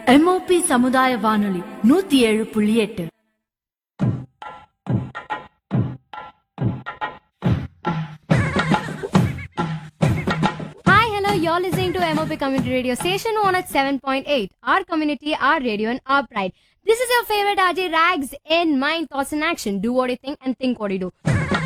MOP சமுதாய வானொலி நூத்தி ஏழு புள்ளி எட்டு Hi, hello. You're listening to MOP Community Radio Station 107.8. Our community, our radio, and our pride. This is your favorite RJ Rags in Mind, Thoughts, and Action. Do what you think and think what you do.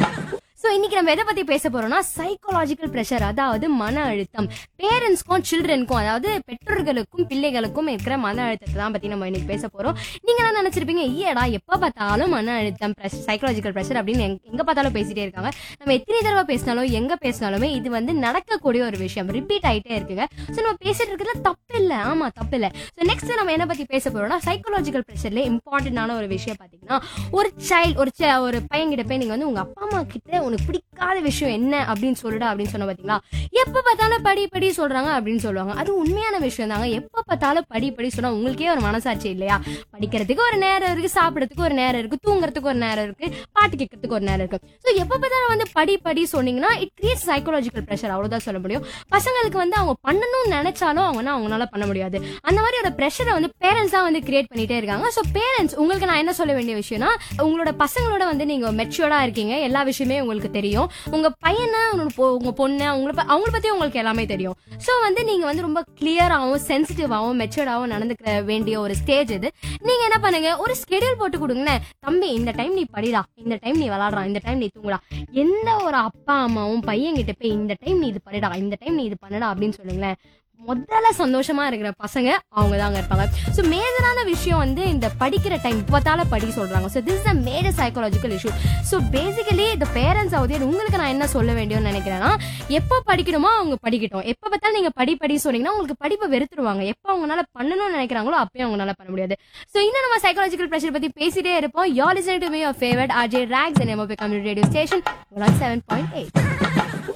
So இன்னைக்கு நம்ம எதை பத்தி பேச போறோம்னா psychological pressure அதாவது மன அழுத்தம் பேரண்ட்ஸ்க்கும் சில்ட்ரனுக்கும் அதாவது பெற்றோர்களுக்கும் பிள்ளைகளுக்கும் இருக்கிற மன அழுத்தத்தை தான் பத்தி நம்ம இன்னைக்கு பேச போறோம் நீங்க என்ன நினைச்சிருப்பீங்க ஈயடா எப்ப பார்த்தாலும் மன அழுத்தம் சைக்காலஜிக்கல் ப்ரெஷர் அப்படின்னு எங்க- எங்க பார்த்தாலும் பேசிட்டே இருக்காங்க நம்ம எத்தனை தடவை பேசினாலும் எங்க பேசினாலுமே இது வந்து நடக்கக்கூடிய ஒரு விஷயம் ரிப்பீட் ஆயிட்டே இருக்குங்க ஸோ நம்ம பேசிட்டு இருக்கிறதுல தப்பு இல்லை ஆமா தப்பு இல்லை ஸோ நெக்ஸ்ட் நம்ம என்ன பத்தி பேச போறோம்னா சைக்காலஜிக்கல் ப்ரெஷர்ல இம்பார்ட்டன்டான ஒரு விஷயம் பாத்தீங்கன்னா ஒரு சைல்டு ஒரு chi- ஒரு பையன்கிட்ட போய் நீங்க வந்து உங்க அப்பா அம்மா கிட்ட உனக்கு பிடிக்காத விஷயம் என்ன அப்படின்னு சொல்லுடா அப்படின்னு சொன்ன பாத்தீங்களா எப்ப பார்த்தாலும் படி படி சொல்றாங்க அப்படின்னு சொல்லுவாங்க அது உண்மையான விஷயம் தாங்க எப்ப பார்த்தாலும் படி படி சொன்னா உங்களுக்கே ஒரு மனசாட்சி இல்லையா படிக்கிறதுக்கு ஒரு நேரம் இருக்கு சாப்பிடறதுக்கு ஒரு நேரம் இருக்கு தூங்குறதுக்கு ஒரு நேரம் இருக்கு பாட்டு கேட்கறதுக்கு ஒரு நேரம் இருக்கு ஸோ எப்ப பார்த்தாலும் வந்து படி படி சொன்னீங்கன்னா இட் கிரியேட் சைக்காலஜிக்கல் ப்ரெஷர் அவ்வளவுதான் சொல்ல முடியும் பசங்களுக்கு வந்து அவங்க பண்ணணும்னு நினைச்சாலும் அவங்க அவங்களால பண்ண முடியாது அந்த மாதிரி ஒரு ப்ரெஷரை வந்து பேரண்ட்ஸ் தான் வந்து கிரியேட் பண்ணிட்டே இருக்காங்க ஸோ பேரண்ட்ஸ் உங்களுக்கு நான் என்ன சொல்ல வேண்டிய விஷயம்னா உங்களோட பசங்களோட வந்து நீங்க மெச்சூர்டா இருக்கீங்க எல்லா விஷயமே உங்களுக்கு தெரியும் உங்க பையனை உங்களோட பொ- உங்க பொண்ணு அவங்கள ப- அவங்கள பத்தி உங்களுக்கு எல்லாமே தெரியும் ஸோ வந்து நீங்க வந்து ரொம்ப கிளியராகவும் சென்சிட்டிவாகவும் மெச்சூர்டாகவும் நடந்துக்க வேண்டிய ஒரு ஸ்டேஜ் இது நீங்க என்ன பண்ணுங்க ஒரு ஸ்கெடியூல் போட்டு கொடுங்களேன் தம்பி இந்த டைம் நீ படிடா இந்த டைம் நீ விளாடுறா இந்த டைம் நீ தூங்குடா எந்த ஒரு அப்பா அம்மாவும் பையன் கிட்ட போய் இந்த டைம் நீ இது படிடா இந்த டைம் நீ இது பண்ணுடா அப்படின்னு சொல்லுங்களேன் முதல்ல சந்தோஷமா இருக்கிற பசங்க அவங்க தாங்க இருப்பாங்க ஸோ மேஜரான விஷயம் வந்து இந்த படிக்கிற டைம் இப்பத்தால படி சொல்றாங்க so this a major psychological issue so basically இந்த பேரண்ட்ஸ் ஆகுது உங்களுக்கு நான் என்ன சொல்ல வேண்டியன்னு நினைக்கிறேன்னா எப்போ படிக்கணுமோ அவங்க படிக்கட்டும் எப்போ பார்த்தாலும் நீங்க படி படி சொன்னீங்கன்னா உங்களுக்கு படிப்பை வெறுத்துருவாங்க எப்போ அவங்களால பண்ணணும்னு நினைக்கிறாங்களோ அப்பயும் அவங்களால பண்ண முடியாது ஸோ இன்னும் நம்ம சைக்காலஜிக்கல் ப்ரெஷர் பத்தி பேசிட்டே இருப்போம் yo listen to me your favourite RJ Rocks and MOP community radio station seven point eight